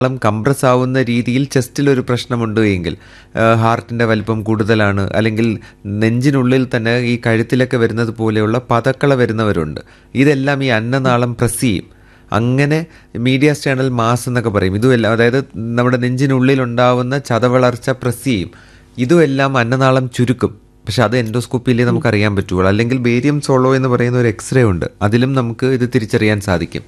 Compress ആവുന്ന രീതിയിൽ ചെസ്റ്റിൽ ഒരു പ്രശ്നമുണ്ട് എങ്കിൽ ഹാർട്ടിൻ്റെ വലിപ്പം കൂടുതലാണ് അല്ലെങ്കിൽ നെഞ്ചിനുള്ളിൽ തന്നെ ഈ കഴുത്തിലൊക്കെ വരുന്നത് പോലെയുള്ള പതക്കള വരുന്നവരുണ്ട് ഇതെല്ലാം ഈ അന്നനാളം പ്രസ് ചെയ്യും അങ്ങനെ മീഡിയ ചാനൽ മാസ് എന്നൊക്കെ പറയും ഇതുമെല്ലാം അതായത് നമ്മുടെ നെഞ്ചിനുള്ളിൽ ഉണ്ടാവുന്ന ചതവളർച്ച പ്രസ് ചെയ്യും ഇതുമെല്ലാം അന്നനാളം ചുരുക്കും പക്ഷെ അത് എൻഡോസ്കോപ്പിയിലേ നമുക്ക് അറിയാൻ പറ്റുള്ളൂ അല്ലെങ്കിൽ ബേരിയം സോളോ എന്ന് പറയുന്ന ഒരു എക്സ്റേ ഉണ്ട് അതിലും നമുക്ക് ഇത് തിരിച്ചറിയാൻ സാധിക്കും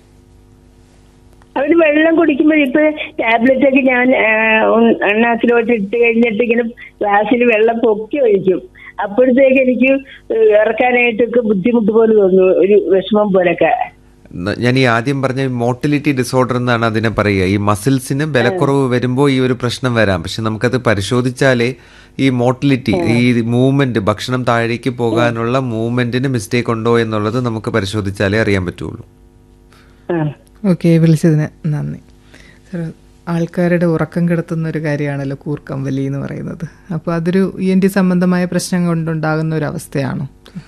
അവര് വെള്ളം കുടിക്കുമ്പോൾ ഇപ്പൊ ടാബ്ലറ്റ് ഒക്കെ ഞാൻ എണ്ണാക്കിലോട്ട് ഇട്ട് കഴിഞ്ഞിട്ട് ഇങ്ങനെ ഗ്ലാസ്സിൽ വെള്ളം പൊക്കി ഒഴിക്കും അപ്പോഴത്തേക്ക് എനിക്ക് ഇറക്കാനായിട്ടൊക്കെ ബുദ്ധിമുട്ട് പോലെ തോന്നുന്നു ഒരു വിഷമം പോലൊക്കെ ന- ഞാൻ ഈ ആദ്യം പറഞ്ഞ മോട്ടിലിറ്റി ഡിസോർഡർ എന്നാണ് അതിനെ പറയുക ഈ മസിൽസിന് ബലക്കുറവ് വരുമ്പോൾ ഈ ഒരു പ്രശ്നം വരാം പക്ഷെ നമുക്കത് പരിശോധിച്ചാലേ ഈ മോട്ടിലിറ്റി ഈ മൂവ്മെന്റ് ഭക്ഷണം താഴേക്ക് പോകാനുള്ള മൂവ്മെന്റിന് മിസ്റ്റേക്ക് ഉണ്ടോ എന്നുള്ളത് നമുക്ക് പരിശോധിച്ചാലേ അറിയാൻ പറ്റുള്ളൂ ആ. ഓക്കെ വിളിച്ചതിന് നന്ദി സർ ആൾക്കാരുടെ ഉറക്കം കെടുത്തുന്ന ഒരു കാര്യമാണല്ലോ കൂർക്കം വലി എന്ന് പറയുന്നത് അപ്പോൾ അതൊരു ഇ എൻ ടി സംബന്ധമായ പ്രശ്നം കൊണ്ടുണ്ടാകുന്ന ഒരു അവസ്ഥയാണോ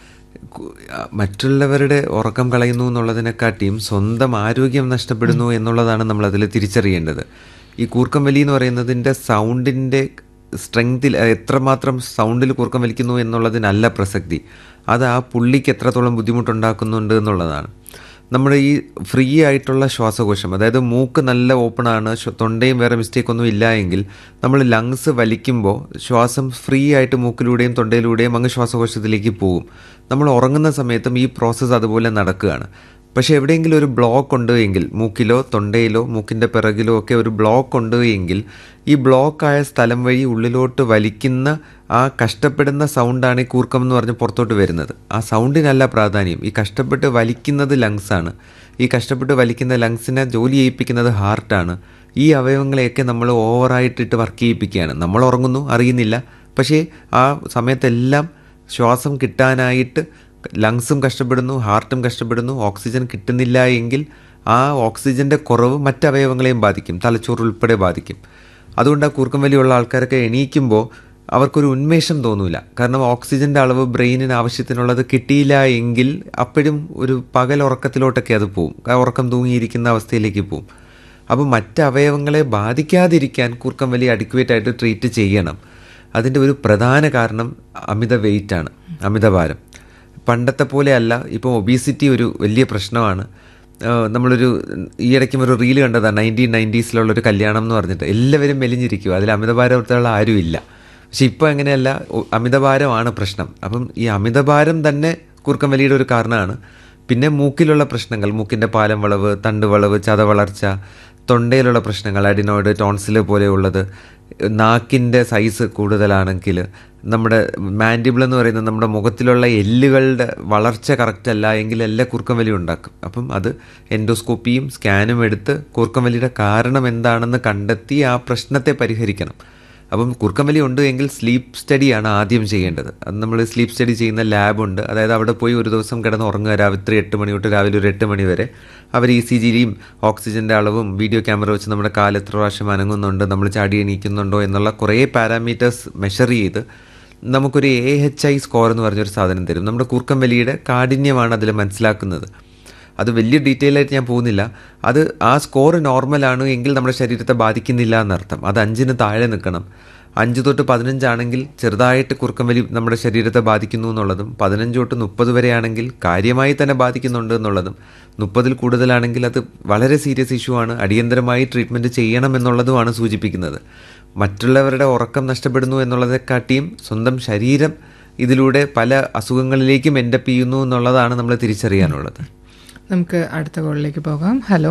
കു- ആ, മറ്റുള്ളവരുടെ ഉറക്കം കളയുന്നു എന്നുള്ളതിനെക്കാട്ടിയും സ്വന്തം ആരോഗ്യം നഷ്ടപ്പെടുന്നു എന്നുള്ളതാണ് നമ്മൾ അതിൽ തിരിച്ചറിയേണ്ടത് ഈ കൂർക്കം വലി എന്ന് പറയുന്നതിൻ്റെ സൗണ്ടിൻ്റെ സ്ട്രെങ്തിൽ എത്രമാത്രം സൗണ്ടിൽ കൂർക്കം വലിക്കുന്നു എന്നുള്ളതിനല്ല പ്രസക്തി അത് ആ പുള്ളിക്ക് എത്രത്തോളം ബുദ്ധിമുട്ടുണ്ടാക്കുന്നുണ്ട് എന്നുള്ളതാണ് നമ്മുടെ ഈ ഫ്രീ ആയിട്ടുള്ള ശ്വാസകോശം അതായത് മൂക്ക് നല്ല ഓപ്പൺ ആണ് ശ്വ- തൊണ്ടയും വേറെ മിസ്റ്റേക്ക് ഒന്നും ഇല്ല എങ്കിൽ നമ്മൾ ലങ്സ് വലിക്കുമ്പോൾ ശ്വാസം ഫ്രീ ആയിട്ട് മൂക്കിലൂടെയും തൊണ്ടയിലൂടെയും അങ്ങ് ശ്വാസകോശത്തിലേക്ക് പോകും നമ്മൾ ഉറങ്ങുന്ന സമയത്തും ഈ പ്രോസസ്സ് അതുപോലെ നടക്കുകയാണ് പക്ഷേ എവിടെയെങ്കിലും ഒരു ബ്ലോക്ക് ഉണ്ട് എങ്കിൽ മൂക്കിലോ തൊണ്ടയിലോ മൂക്കിൻ്റെ പിറകിലോ ഒക്കെ ഒരു ബ്ലോക്ക് ഉണ്ട് എങ്കിൽ ഈ ബ്ലോക്കായ സ്ഥലം വഴി ഉള്ളിലോട്ട് വലിക്കുന്ന ആ കഷ്ടപ്പെടുന്ന സൗണ്ടാണ് ഈ കൂർക്കം എന്ന് പറഞ്ഞ് പുറത്തോട്ട് വരുന്നത് ആ സൗണ്ടിനല്ല പ്രാധാന്യം ഈ കഷ്ടപ്പെട്ട് വലിക്കുന്നത് ലങ്സാണ് ഈ കഷ്ടപ്പെട്ട് വലിക്കുന്ന ലങ്സിനെ ജോലി ചെയ്യിപ്പിക്കുന്നത് ഹാർട്ടാണ് ഈ അവയവങ്ങളെയൊക്കെ നമ്മൾ ഓവറായിട്ടിട്ട് വർക്ക് ചെയ്യിപ്പിക്കുകയാണ് നമ്മൾ ഉറങ്ങുന്നു അറിയുന്നില്ല പക്ഷേ ആ സമയത്തെല്ലാം ശ്വാസം കിട്ടാനായിട്ട് ലങ്സും കഷ്ടപ്പെടുന്നു ഹാർട്ടും കഷ്ടപ്പെടുന്നു ഓക്സിജൻ കിട്ടുന്നില്ല എങ്കിൽ ആ ഓക്സിജൻ്റെ കുറവ് മറ്റ് അവയവങ്ങളെയും ബാധിക്കും തലച്ചോറ് ഉൾപ്പെടെ ബാധിക്കും അതുകൊണ്ട് ആ കൂർക്കം വലിയുള്ള ആൾക്കാരൊക്കെ എണീക്കുമ്പോൾ അവർക്കൊരു ഉന്മേഷം തോന്നൂല കാരണം ഓക്സിജൻ്റെ അളവ് ബ്രെയിനിന് ആവശ്യത്തിനുള്ളത് കിട്ടിയില്ല എങ്കിൽ അപ്പോഴും ഒരു പകൽ ഉറക്കത്തിലോട്ടൊക്കെ അത് പോവും ആ ഉറക്കം തൂങ്ങിയിരിക്കുന്ന അവസ്ഥയിലേക്ക് പോവും അപ്പോൾ മറ്റ് അവയവങ്ങളെ ബാധിക്കാതിരിക്കാൻ കൂർക്കം വലി അഡിക്വേറ്റ് ആയിട്ട് ട്രീറ്റ് ചെയ്യണം അതിൻ്റെ ഒരു പ്രധാന കാരണം അമിത വെയിറ്റാണ് അമിതഭാരം പണ്ടത്തെ പോലെയല്ല ഇപ്പോൾ ഒബീസിറ്റി ഒരു വലിയ പ്രശ്നമാണ് ആ, നമ്മളൊരു ഈയിടയ്ക്കും ഒരു റീല് കണ്ടതാണ് നയൻറ്റീൻ നയൻറ്റീസിലുള്ളൊരു കല്യാണം എന്ന് പറഞ്ഞിട്ട് എല്ലാവരും മെലിഞ്ഞിരിക്കുക അതിൽ അമിതഭാരത്തുള്ള ആരും ഇല്ല പക്ഷെ ഇപ്പോൾ അങ്ങനെയല്ല ഒ- അമിതഭാരമാണ് പ്രശ്നം അപ്പം ഈ അമിതഭാരം തന്നെ കൂർക്കം വലിയുടെ ഒരു കാരണമാണ് പിന്നെ മൂക്കിലുള്ള പ്രശ്നങ്ങൾ മൂക്കിൻ്റെ പാലം വളവ് തണ്ട് വളവ് ചതവളർച്ച തൊണ്ടയിലുള്ള പ്രശ്നങ്ങൾ അഡിനോയിഡ് ടോൺസിൽ പോലെയുള്ളത് നാക്കിൻ്റെ സൈസ് കൂടുതലാണെങ്കിൽ നമ്മുടെ മാൻഡിബിൾ എന്ന് പറയുന്നത് നമ്മുടെ മുഖത്തിലുള്ള എല്ലുകളുടെ വളർച്ച കറക്റ്റ് അല്ല എങ്കിൽ എല്ലാ കൂർക്കം വലി ഉണ്ടാക്കും അപ്പം അത് എൻഡോസ്കോപ്പിയും സ്കാനും എടുത്ത് കൂർക്കം വലിയുടെ കാരണം എന്താണെന്ന് കണ്ടെത്തി ആ പ്രശ്നത്തെ പരിഹരിക്കണം അപ്പം കുറുക്കം വലി ഉണ്ട് എങ്കിൽ സ്ലീപ്പ് സ്റ്റഡിയാണ് ആദ്യം ചെയ്യേണ്ടത് അത് നമ്മൾ സ്ലീപ്പ് സ്റ്റഡി ചെയ്യുന്ന ലാബുണ്ട് അതായത് അവിടെ പോയി ഒരു ദിവസം കിടന്ന് ഉറങ്ങുക രാത്രി എട്ട് മണി തൊട്ട് രാവിലെ ഒരു എട്ട് മണി വരെ അവർ ഇ സി ജിയും ഓക്സിജൻ്റെ അളവും വീഡിയോ ക്യാമറ വെച്ച് നമ്മുടെ കാല് എത്ര പ്രാവശ്യം അനങ്ങുന്നുണ്ട് നമ്മൾ ചാടി എണീക്കുന്നുണ്ടോ എന്നുള്ള കുറേ പാരാമീറ്റേഴ്സ് മെഷർ ചെയ്ത് നമുക്കൊരു എ എച്ച് ഐ സ്കോർ എന്ന് പറഞ്ഞൊരു സാധനം തരും നമ്മുടെ കൂർക്കം വലിയുടെ കാഠിന്യമാണ് അതിൽ മനസ്സിലാക്കുന്നത് അത് വലിയ ഡീറ്റെയിൽ ആയിട്ട് ഞാൻ പോകുന്നില്ല അത് ആ സ്കോർ നോർമലാണ് എങ്കിൽ നമ്മുടെ ശരീരത്തെ ബാധിക്കുന്നില്ല എന്നർത്ഥം അത് അഞ്ചിന് താഴെ നിൽക്കണം അഞ്ച് തൊട്ട് പതിനഞ്ചാണെങ്കിൽ ചെറുതായിട്ട് കുറുക്കം വലി നമ്മുടെ ശരീരത്തെ ബാധിക്കുന്നു എന്നുള്ളതും പതിനഞ്ച് തൊട്ട് മുപ്പത് വരെയാണെങ്കിൽ കാര്യമായി തന്നെ ബാധിക്കുന്നുണ്ട് എന്നുള്ളതും മുപ്പതിൽ കൂടുതലാണെങ്കിൽ അത് വളരെ സീരിയസ് ഇഷ്യൂ ആണ് അടിയന്തരമായി ട്രീറ്റ്മെൻറ്റ് ചെയ്യണം എന്നുള്ളതുമാണ് സൂചിപ്പിക്കുന്നത് മറ്റുള്ളവരുടെ ഉറക്കം നഷ്ടപ്പെടുന്നു എന്നുള്ളതെക്കാട്ടിയും സ്വന്തം ശരീരം ഇതിലൂടെ പല അസുഖങ്ങളിലേക്കും എൻഡപ്പ് ചെയ്യുന്നു എന്നുള്ളതാണ് നമ്മൾ തിരിച്ചറിയാനുള്ളത് നമുക്ക് അടുത്ത കോളിലേക്ക് പോകാം ഹലോ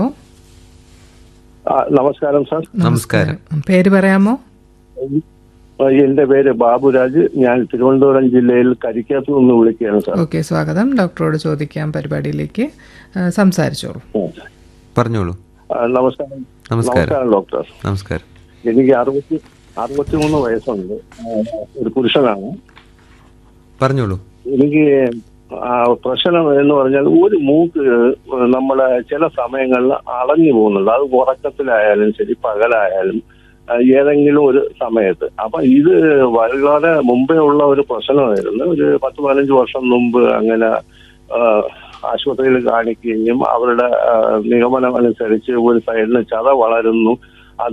ആ, നമസ്കാരം സാർ നമസ്കാരം പേര് പറയാമോ ആ, എന്റെ പേര് ബാബുരാജ് ഞാൻ തിരുവനന്തപുരം ജില്ലയിൽ കരിക്കാത്തു നിന്ന് വിളിക്കുകയാണ് സാർ ഓക്കെ സ്വാഗതം ഡോക്ടറോട് ചോദിക്കാം പരിപാടിയിലേക്ക് ആ, സംസാരിച്ചോളൂ പറഞ്ഞോളൂ ആ, നമസ്കാരം നമസ്കാരം നമസ്കാരം ഡോക്ടർ നമസ്കാരം എനിക്ക് അറുപത്തി അറുപത്തിമൂന്ന് വയസ്സുണ്ട് ആ, ഒരു പുരുഷനാണ് പറഞ്ഞോളൂ എനിക്ക് ആ, പ്രശ്നം എന്ന് പറഞ്ഞാൽ ഒരു മൂക്ക് നമ്മളെ ചില സമയങ്ങളിൽ അടഞ്ഞു പോകുന്നുണ്ട് അത് ഉറക്കത്തിലായാലും ശരി പകലായാലും ആ, ഏതെങ്കിലും ഒരു സമയത്ത് അപ്പൊ ഇത് വളരെ മുമ്പേ ഉള്ള ഒരു പ്രശ്നമായിരുന്നു ഒരു പത്ത് പതിനഞ്ച് വർഷം മുമ്പ് അങ്ങനെ ആ, ആശുപത്രിയിൽ കാണിക്കുകയും അവരുടെ ആ, നിഗമനം അനുസരിച്ച് ഒരു സൈഡിന് ചത വളരുന്നു